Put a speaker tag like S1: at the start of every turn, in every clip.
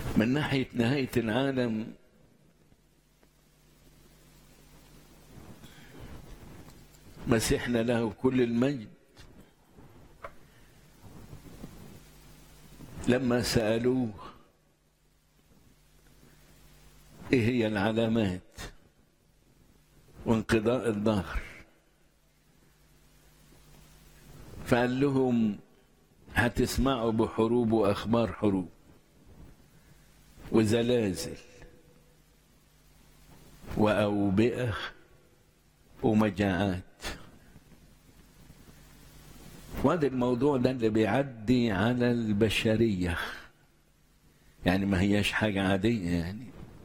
S1: من ناحية نهاية العالم مسيحنا له كل المجد لما سألوه ايه هي العلامات وانقضاء الظهر فقال لهم هتسمعوا بحروب واخبار حروب وزلازل واوبئه ومجاعات وهذا الموضوع ده اللي بيعدي على البشريه يعني ما هياش حاجه عاديه يعني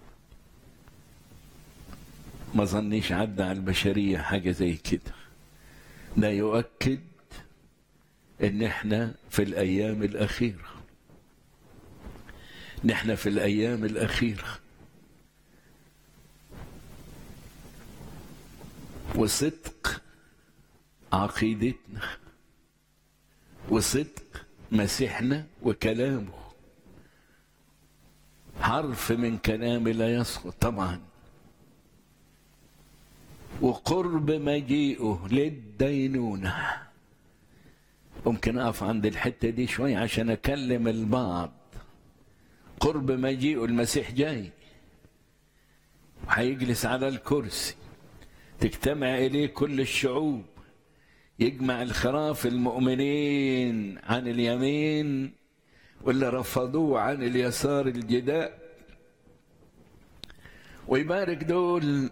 S1: ما ظنيش عدى على البشريه حاجه زي كده ده يؤكد ان احنا في الايام الاخيره نحن في الايام الاخيره وصدق عقيدتنا وصدق مسيحنا وكلامه حرف من كلامه لا يسقط طبعا وقرب مجيئه للدينونه ممكن اقف عند الحته دي شويه عشان اكلم البعض قرب مجيئه المسيح جاي وهيجلس على الكرسي تجتمع اليه كل الشعوب يجمع الخراف المؤمنين عن اليمين واللي رفضوه عن اليسار الجداء ويبارك دول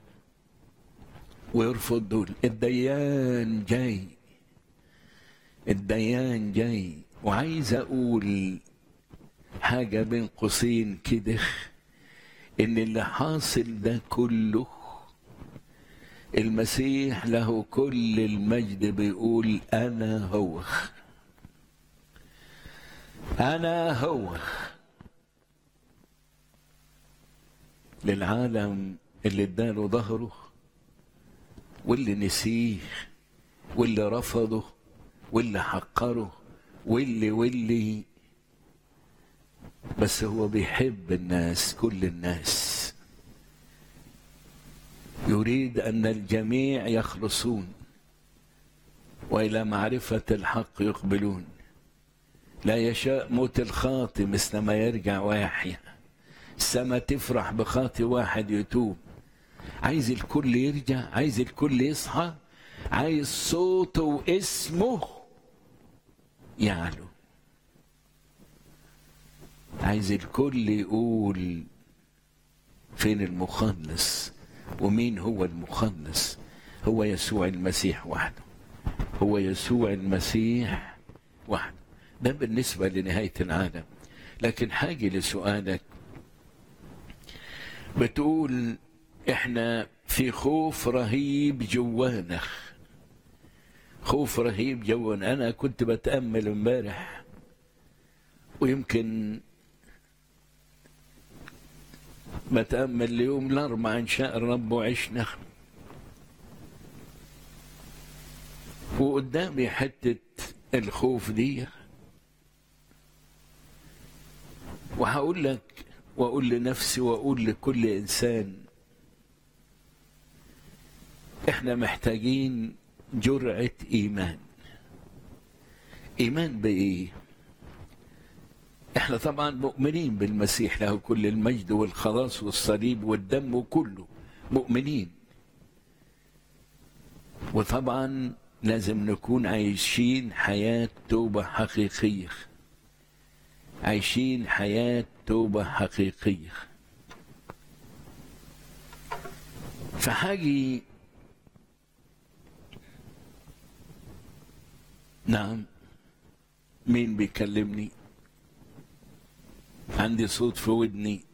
S1: ويرفض دول الديان جاي الديان جاي وعايز اقول حاجه بين قوسين كده ان اللي حاصل ده كله المسيح له كل المجد بيقول انا هو انا هو للعالم اللي اداله ظهره واللي نسيه واللي رفضه واللي حقره واللي واللي بس هو بيحب الناس كل الناس يريد ان الجميع يخلصون والى معرفه الحق يقبلون لا يشاء موت الخاطي مثل ما يرجع ويحيا السما تفرح بخاطي واحد يتوب عايز الكل يرجع عايز الكل يصحى عايز صوته واسمه يعلو عايز الكل يقول فين المخلص ومين هو المخلص هو يسوع المسيح وحده هو يسوع المسيح وحده ده بالنسبة لنهاية العالم لكن حاجة لسؤالك بتقول احنا في خوف رهيب جوانا خوف رهيب جوانا انا كنت بتامل امبارح ويمكن بتامل اليوم الاربع ان شاء الرب وعشنا وقدامي حته الخوف دي وهقول لك واقول لنفسي واقول لكل انسان احنا محتاجين جرعه ايمان ايمان بايه احنا طبعا مؤمنين بالمسيح له كل المجد والخلاص والصليب والدم وكله مؤمنين وطبعا لازم نكون عايشين حياة توبة حقيقية عايشين حياة توبة حقيقية فحاجي نعم مين بيكلمني عندي صوت في ودني